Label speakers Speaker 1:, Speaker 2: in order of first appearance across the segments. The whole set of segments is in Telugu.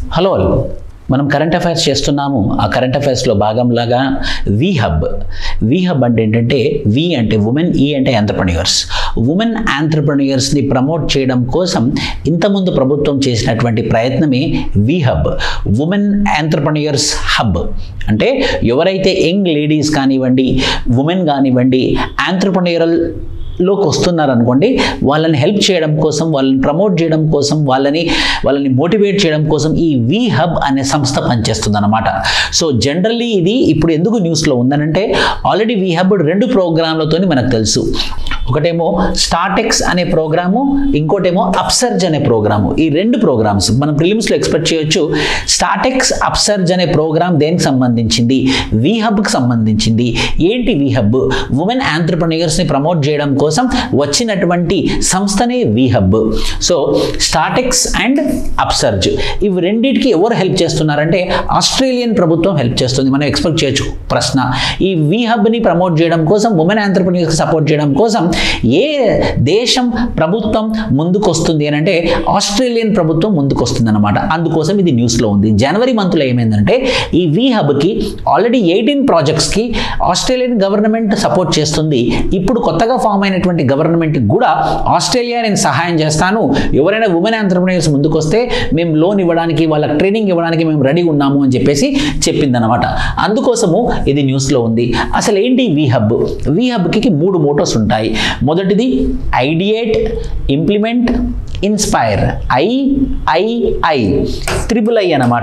Speaker 1: హలో మనం కరెంట్ అఫైర్స్ చేస్తున్నాము ఆ కరెంట్ అఫైర్స్లో భాగంలాగా వి హబ్ వి హబ్ అంటే ఏంటంటే వి అంటే ఉమెన్ ఈ అంటే ఆంటర్ప్రన్యూర్స్ ఉమెన్ ఆంటర్ప్రన్యూర్స్ని ప్రమోట్ చేయడం కోసం ఇంతకుముందు ప్రభుత్వం చేసినటువంటి ప్రయత్నమే వి హబ్ ఉమెన్ ఆంటర్ప్రన్యూర్స్ హబ్ అంటే ఎవరైతే యంగ్ లేడీస్ కానివ్వండి ఉమెన్ కానివ్వండి ఆంటర్ప్రన్యూరల్ లోకి వస్తున్నారనుకోండి వాళ్ళని హెల్ప్ చేయడం కోసం వాళ్ళని ప్రమోట్ చేయడం కోసం వాళ్ళని వాళ్ళని మోటివేట్ చేయడం కోసం ఈ వి హబ్ అనే సంస్థ పనిచేస్తుంది అనమాట సో జనరల్లీ ఇది ఇప్పుడు ఎందుకు న్యూస్లో ఉందనంటే ఆల్రెడీ వి హబ్ రెండు ప్రోగ్రాంలతో మనకు తెలుసు ఒకటేమో స్టార్టెక్స్ అనే ప్రోగ్రాము ఇంకోటేమో అప్సర్జ్ అనే ప్రోగ్రాము ఈ రెండు ప్రోగ్రామ్స్ మనం ప్రిలిమ్స్లో ఎక్స్పెక్ట్ చేయొచ్చు స్టార్టెక్స్ అప్సర్జ్ అనే ప్రోగ్రామ్ దేనికి సంబంధించింది వి హబ్కి సంబంధించింది ఏంటి వి హబ్ ఉమెన్ ఆంటర్ప్రన్యూర్స్ని ప్రమోట్ చేయడం కోసం వచ్చినటువంటి సంస్థనే వి Hub so Startex and Upsurge ఇవి రెండింటికి ఎవరు హెల్ప్ చేస్తున్నారంటే ఆస్ట్రేలియన్ ప్రభుత్వం హెల్ప్ చేస్తుంది మనం ఎక్స్పెక్ట్ చేయొచ్చు ప్రశ్న ఈ వి హబ్ని ప్రమోట్ చేయడం కోసం ఉమెన్ ఆంటర్ప్రన్యూర్స్కి సపోర్ట్ చేయడం కోసం ఏ దేశం ప్రభుత్వం ముందుకు వస్తుంది అని అంటే ఆస్ట్రేలియన్ ప్రభుత్వం ముందుకు వస్తుంది అనమాట అందుకోసం ఇది న్యూస్లో ఉంది జనవరి మంత్లో ఏమైందంటే ఈ వి హబ్కి ఆల్రెడీ ఎయిటీన్ ప్రాజెక్ట్స్కి ఆస్ట్రేలియన్ గవర్నమెంట్ సపోర్ట్ చేస్తుంది ఇప్పుడు కొత్తగా ఫామ్ అయినటువంటి గవర్నమెంట్కి కూడా ఆస్ట్రేలియా నేను సహాయం చేస్తాను ఎవరైనా ఉమెన్ ఆంటర్ప్రినర్స్ ముందుకు వస్తే మేము లోన్ ఇవ్వడానికి వాళ్ళకి ట్రైనింగ్ ఇవ్వడానికి మేము రెడీ ఉన్నాము అని చెప్పేసి చెప్పిందనమాట అందుకోసము ఇది న్యూస్లో ఉంది అసలు ఏంటి వి హబ్ వి హబ్కి మూడు మోటోస్ ఉంటాయి మొదటిది ideate implement inspire I I I triple I అన్నమాట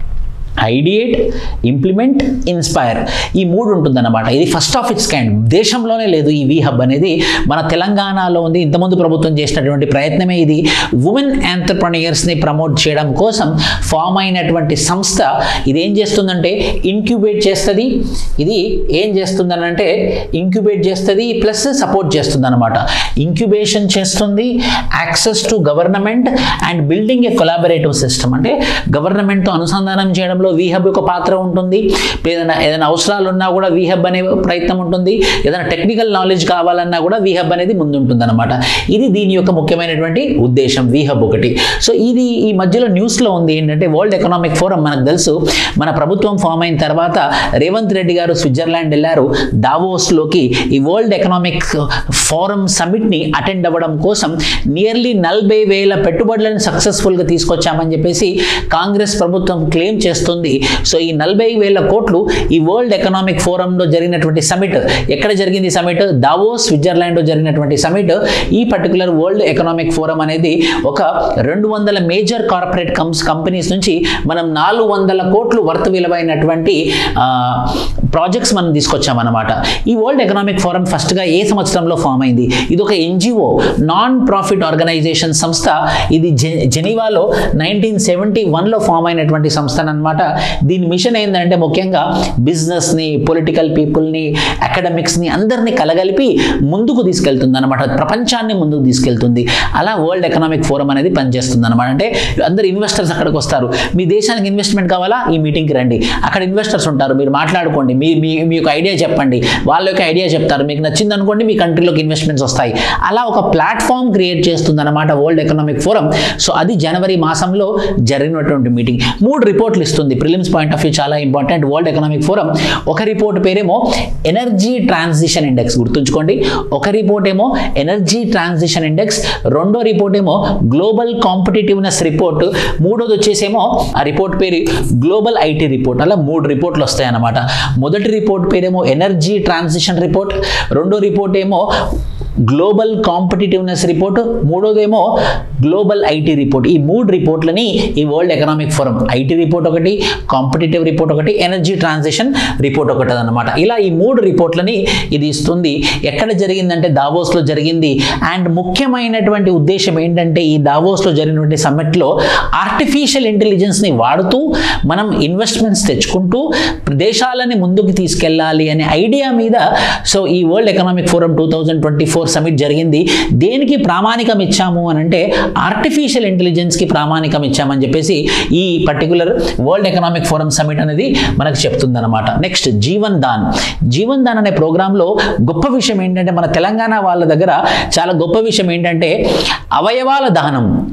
Speaker 1: ఐడియేట్ ఇంప్లిమెంట్ ఇన్స్పైర్ ఈ మూడు ఉంటుందన్నమాట ఇది ఫస్ట్ ఆఫ్ ఇట్స్ కైండ్ దేశంలోనే లేదు ఈ వి హబ్ అనేది మన తెలంగాణలో ఉంది ఇంతకుముందు ప్రభుత్వం చేసినటువంటి ప్రయత్నమే ఇది ఉమెన్ ఆంటర్ప్రనియర్స్ని ప్రమోట్ చేయడం కోసం ఫామ్ అయినటువంటి సంస్థ ఇది ఏం చేస్తుందంటే ఇంక్యుబేట్ చేస్తుంది ఇది ఏం చేస్తుందనంటే ఇంక్యుబేట్ చేస్తుంది ప్లస్ సపోర్ట్ చేస్తుంది అనమాట ఇంక్యుబేషన్ చేస్తుంది access to government and building a collaborative system అంటే గవర్నమెంట్తో అనుసంధానం చేయడంలో వీహబ్ యొక్క పాత్ర ఉంటుంది ఏదైనా ఏదైనా అవసరాలు ఉన్నా కూడా వీహబ్ అనే ప్రయత్నం ఉంటుంది ఏదైనా టెక్నికల్ నాలెడ్జ్ కావాలన్నా కూడా వీహబ్ అనేది ముందుంటుంది అనమాట ఇది దీని యొక్క ముఖ్యమైనటువంటి ఉద్దేశం వీహబ్ ఒకటి సో ఇది ఈ మధ్యలో న్యూస్లో ఉంది ఏంటంటే వరల్డ్ ఎకనామిక్ ఫోరం మనకు తెలుసు మన ప్రభుత్వం ఫామ్ అయిన తర్వాత రేవంత్ రెడ్డి గారు స్విట్జర్లాండ్ వెళ్ళారు దావోస్లోకి ఈ వరల్డ్ ఎకనామిక్ ఫోరం సమిట్ని అటెండ్ అవ్వడం కోసం నియర్లీ నలభై వేల పెట్టుబడులను సక్సెస్ఫుల్గా తీసుకొచ్చామని చెప్పేసి కాంగ్రెస్ ప్రభుత్వం క్లెయిమ్ చేస్తుంది సో ఈ నలభై వేల కోట్లు ఈ వరల్డ్ ఎకనామిక్ ఫోరంలో జరిగినటువంటి సమిట్ ఎక్కడ జరిగింది సమిట్ దావో స్విట్జర్లాండ్లో జరిగినటువంటి సమిట్ ఈ పర్టికులర్ వరల్డ్ ఎకనామిక్ ఫోరం అనేది ఒక రెండు వందల మేజర్ కార్పొరేట్ కమ్స్ కంపెనీస్ నుంచి మనం నాలుగు వందల కోట్లు వర్త్ విలువైనటువంటి ప్రాజెక్ట్స్ మనం తీసుకొచ్చామన్నమాట ఈ వరల్డ్ ఎకనామిక్ ఫోరం ఫస్ట్గా ఏ సంవత్సరంలో ఫామ్ అయింది ఇది ఒక ఎన్జిఓ నాన్ ప్రాఫిట్ ఆర్గనైజేషన్ సంస్థ ఇది జె జెనీవాలో నైన్టీన్ సెవెంటీ వన్లో ఫామ్ అయినటువంటి సంస్థ అనమాట దీని మిషన్ ఏంటంటే ముఖ్యంగా బిజినెస్ని పొలిటికల్ పీపుల్ని అకాడమిక్స్ని అందరినీ కలగలిపి ముందుకు తీసుకెళ్తుంది అనమాట ప్రపంచాన్ని ముందుకు తీసుకెళ్తుంది అలా వరల్డ్ ఎకనామిక్ ఫోరం అనేది పనిచేస్తుంది అనమాట అంటే అందరు ఇన్వెస్టర్స్ అక్కడికి వస్తారు మీ దేశానికి ఇన్వెస్ట్మెంట్ కావాలా ఈ మీటింగ్కి రండి అక్కడ ఇన్వెస్టర్స్ ఉంటారు మీరు మాట్లాడుకోండి మీ మీ మీ యొక్క ఐడియా చెప్పండి వాళ్ళ యొక్క ఐడియా చెప్తారు మీకు నచ్చింది అనుకోండి మీ కంట్రీలోకి ఇన్వెస్ట్మెంట్స్ వస్తాయి అలా ఒక ప్లాట్ఫామ్ క్రియేట్ చేస్తుంది అనమాట వరల్డ్ ఎకనామిక్ ఫోరం సో అది జనవరి మాసంలో జరిగినటువంటి మీటింగ్ మూడు రిపోర్ట్లు ఇస్తుంది ప్రిలిమ్స్ పాయింట్ ఆఫ్ వ్యూ చాలా ఇంపార్టెంట్ వరల్డ్ ఎకనామిక్ ఫోరం ఒక రిపోర్ట్ పేరేమో ఎనర్జీ ట్రాన్సిషన్ ఇండెక్స్ గుర్తుంచుకోండి ఒక రిపోర్ట్ ఏమో ఎనర్జీ ట్రాన్సిషన్ ఇండెక్స్ రెండో రిపోర్ట్ ఏమో గ్లోబల్ కాంపిటేటివ్నెస్ రిపోర్ట్ మూడోది వచ్చేసేమో ఆ రిపోర్ట్ పేరు గ్లోబల్ ఐటీ రిపోర్ట్ అలా మూడు రిపోర్ట్లు వస్తాయన్నమాట మొదటి రిపోర్ట్ పేరేమో ఎనర్జీ ట్రాన్సిషన్ రిపోర్ట్ రెండో రిపోర్ట్ ఏమో గ్లోబల్ కాంపిటేటివ్నెస్ రిపోర్ట్ మూడోదేమో గ్లోబల్ ఐటీ రిపోర్ట్ ఈ మూడు రిపోర్ట్లని ఈ world economic forum IT report ఒకటి కాంపిటేటివ్ రిపోర్ట్ ఒకటి ఎనర్జీ ట్రాన్సిషన్ రిపోర్ట్ ఒకటి అనమాట ఇలా ఈ మూడు రిపోర్ట్లని ఇది ఇస్తుంది ఎక్కడ జరిగిందంటే దావోస్లో జరిగింది అండ్ ముఖ్యమైనటువంటి ఉద్దేశం ఏంటంటే ఈ దావోస్లో జరిగినటువంటి సమ్మిట్లో ఆర్టిఫిషియల్ ఇంటెలిజెన్స్ని వాడుతూ మనం ఇన్వెస్ట్మెంట్స్ తెచ్చుకుంటూ దేశాలని ముందుకు తీసుకెళ్ళాలి అనే ఐడియా మీద సో ఈ world economic forum two thousand twenty four summit జరిగింది దేనికి ప్రామాణికం ఇచ్చాము అని అంటే ఆర్టిఫిషియల్ ఇంటెలిజెన్స్కి ప్రామాణికం ఇచ్చామని చెప్పేసి ఈ particular world economic forum summit అనేది మనకు చెప్తుందన్నమాట నెక్స్ట్ జీవన్ దాన్ జీవన్ దాన్ అనే ప్రోగ్రాంలో గొప్ప విషయం ఏంటంటే మన తెలంగాణ వాళ్ళ దగ్గర చాలా గొప్ప విషయం ఏంటంటే అవయవాల దానం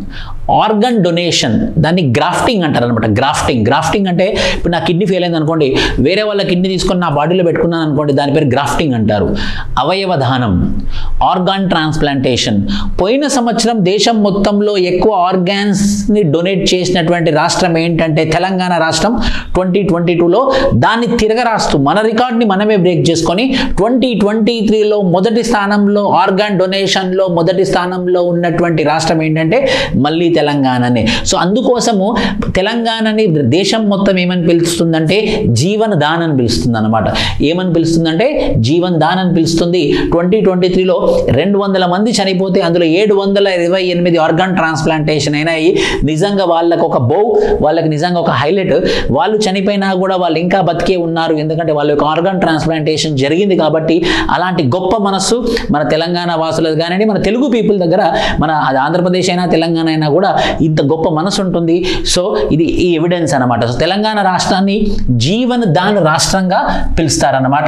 Speaker 1: ఆర్గన్ డొనేషన్ దాన్ని గ్రాఫ్టింగ్ అంటారు అనమాట గ్రాఫ్టింగ్ గ్రాఫ్టింగ్ అంటే ఇప్పుడు నా కిడ్నీ ఫెయిల్ అయింది అనుకోండి వేరే వాళ్ళ కిడ్నీ తీసుకొని నా బాడీలో పెట్టుకున్నాను అనుకోండి దాని పేరు గ్రాఫ్టింగ్ అంటారు అవయవ దానం ఆర్గాన్ ట్రాన్స్ప్లాంటేషన్ పోయిన సంవత్సరం దేశం మొత్తంలో ఎక్కువ ఆర్గాన్స్ని డొనేట్ చేసినటువంటి రాష్ట్రం ఏంటంటే తెలంగాణ రాష్ట్రం ట్వంటీ ట్వంటీ టూలో దాన్ని తిరగరాస్తూ మన రికార్డ్ని మనమే బ్రేక్ చేసుకొని ట్వంటీ ట్వంటీ త్రీలో మొదటి స్థానంలో ఆర్గాన్ డొనేషన్లో మొదటి స్థానంలో ఉన్నటువంటి రాష్ట్రం ఏంటంటే మళ్ళీ తెలంగాణనే సో అందుకోసము తెలంగాణని దేశం మొత్తం ఏమని పిలుస్తుందంటే జీవన దాన్ అని పిలుస్తుంది అనమాట ఏమని పిలుస్తుందంటే జీవన్ దాన్ అని పిలుస్తుంది ట్వంటీ ట్వంటీ త్రీలో రెండు వందల మంది చనిపోతే అందులో ఏడు వందల ఇరవై ఎనిమిది ఆర్గాన్ ట్రాన్స్ప్లాంటేషన్ అయినాయి నిజంగా వాళ్ళకి ఒక బౌ వాళ్ళకి నిజంగా ఒక హైలైట్ వాళ్ళు చనిపోయినా కూడా వాళ్ళు ఇంకా బతికే ఉన్నారు ఎందుకంటే వాళ్ళ యొక్క ఆర్గాన్ ట్రాన్స్ప్లాంటేషన్ జరిగింది కాబట్టి అలాంటి గొప్ప మనస్సు మన తెలంగాణ వాసులది కానివ్వండి మన తెలుగు పీపుల్ దగ్గర మన అది ఆంధ్రప్రదేశ్ అయినా తెలంగాణ అయినా కూడా ఇంత గొప్ప మనసు ఉంటుంది సో ఇది ఈ ఎవిడెన్స్ అనమాట సో తెలంగాణ రాష్ట్రాన్ని జీవన దాన్ రాష్ట్రంగా పిలుస్తారన్నమాట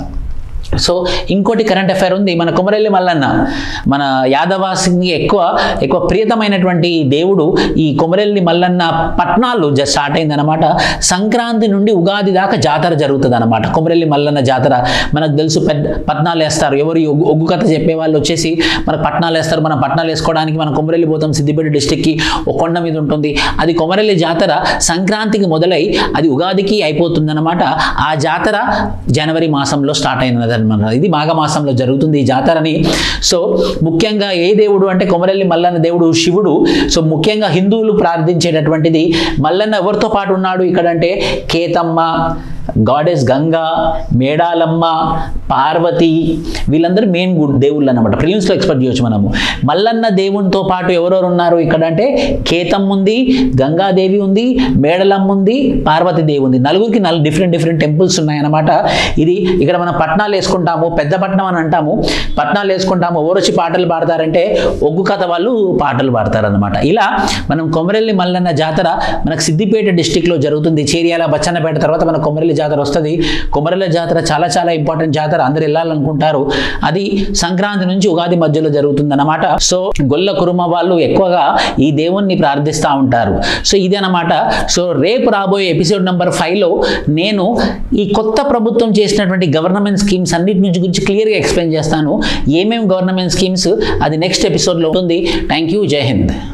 Speaker 1: సో ఇంకోటి కరెంట్ అఫైర్ ఉంది మన కుమరెల్లి మల్లన్న మన యాదవాసికి ఎక్కువ ఎక్కువ ప్రియతమైనటువంటి దేవుడు ఈ కొమరెల్లి మల్లన్న పట్నాలు జ స్టార్ట్ అయిందనమాట సంక్రాంతి నుండి ఉగాది దాకా జాతర జరుగుతుంది అనమాట కొమరెల్లి మల్లన్న జాతర మనకు తెలుసు పెద్ద పట్నాలు వేస్తారు ఎవరు ఈ ఒగ్గు ఒగ్గు కథ చెప్పే వాళ్ళు వచ్చేసి మనకు పట్నాలు వేస్తారు మనం పట్నాలు వేసుకోవడానికి మనం కొమరెల్లి పోతాం సిద్దిపేట డిస్టిక్కి ఒక కొండ మీద ఉంటుంది అది కొమరెల్లి జాతర సంక్రాంతికి మొదలై అది ఉగాదికి అయిపోతుందన్నమాట ఆ జాతర జనవరి మాసంలో స్టార్ట్ అయినది అనమాట ఇది మాఘమాసంలో జరుగుతుంది ఈ జాతరని సో ముఖ్యంగా ఏ దేవుడు అంటే కొమరెల్లి మల్లన్న దేవుడు శివుడు సో ముఖ్యంగా హిందువులు ప్రార్థించేటటువంటిది మల్లన్న ఎవరితో పాటు ఉన్నాడు ఇక్కడ అంటే కేతమ్మ గాడెస్ గంగా మేడాలమ్మ పార్వతి వీళ్ళందరూ మెయిన్ గుడ్ దేవుళ్ళు అనమాట ప్రిలిమ్స్లో ఎక్స్పెక్ట్ చేయొచ్చు మనము మల్లన్న దేవునితో పాటు ఎవరెవరు ఉన్నారు ఇక్కడ అంటే కేతమ్మ ఉంది గంగాదేవి ఉంది మేడలమ్మ ఉంది పార్వతీదేవి ఉంది నలుగురికి నలుగు డిఫరెంట్ డిఫరెంట్ టెంపుల్స్ ఉన్నాయన్నమాట ఇది ఇక్కడ మనం పట్నాలు వేసుకుంటాము పెద్ద పట్నం అని అంటాము పట్నాలు వేసుకుంటాము ఓరొచ్చి పాటలు పాడతారంటే ఒగ్గు కథ వాళ్ళు పాటలు పాడతారనమాట ఇలా మనం కొమరెల్లి మల్లన్న జాతర మనకు సిద్దిపేట డిస్టిక్లో జరుగుతుంది చేరియాల బచ్చన్నపేట తర్వాత మన కొమరెల్లి జాతర వస్తుంది కొమరెల్లి జాతర చాలా చాలా ఇంపార్టెంట్ జాతర అందరు వెళ్ళాలనుకుంటారు అది సంక్రాంతి నుంచి ఉగాది మధ్యలో జరుగుతుంది అనమాట సో గొల్ల కురుమ వాళ్ళు ఎక్కువగా ఈ దేవుణ్ణి ప్రార్థిస్తూ ఉంటారు సో ఇది అనమాట సో రేపు రాబోయే ఎపిసోడ్ నెంబర్ ఫైవ్లో నేను ఈ కొత్త ప్రభుత్వం చేసినటువంటి గవర్నమెంట్ స్కీమ్స్ అన్నిటి నుంచి గురించి క్లియర్గా ఎక్స్ప్లెయిన్ చేస్తాను ఏమేమి గవర్నమెంట్ స్కీమ్స్ అది నెక్స్ట్ ఎపిసోడ్లో ఉంటుంది థ్యాంక్ యూ జై హింద్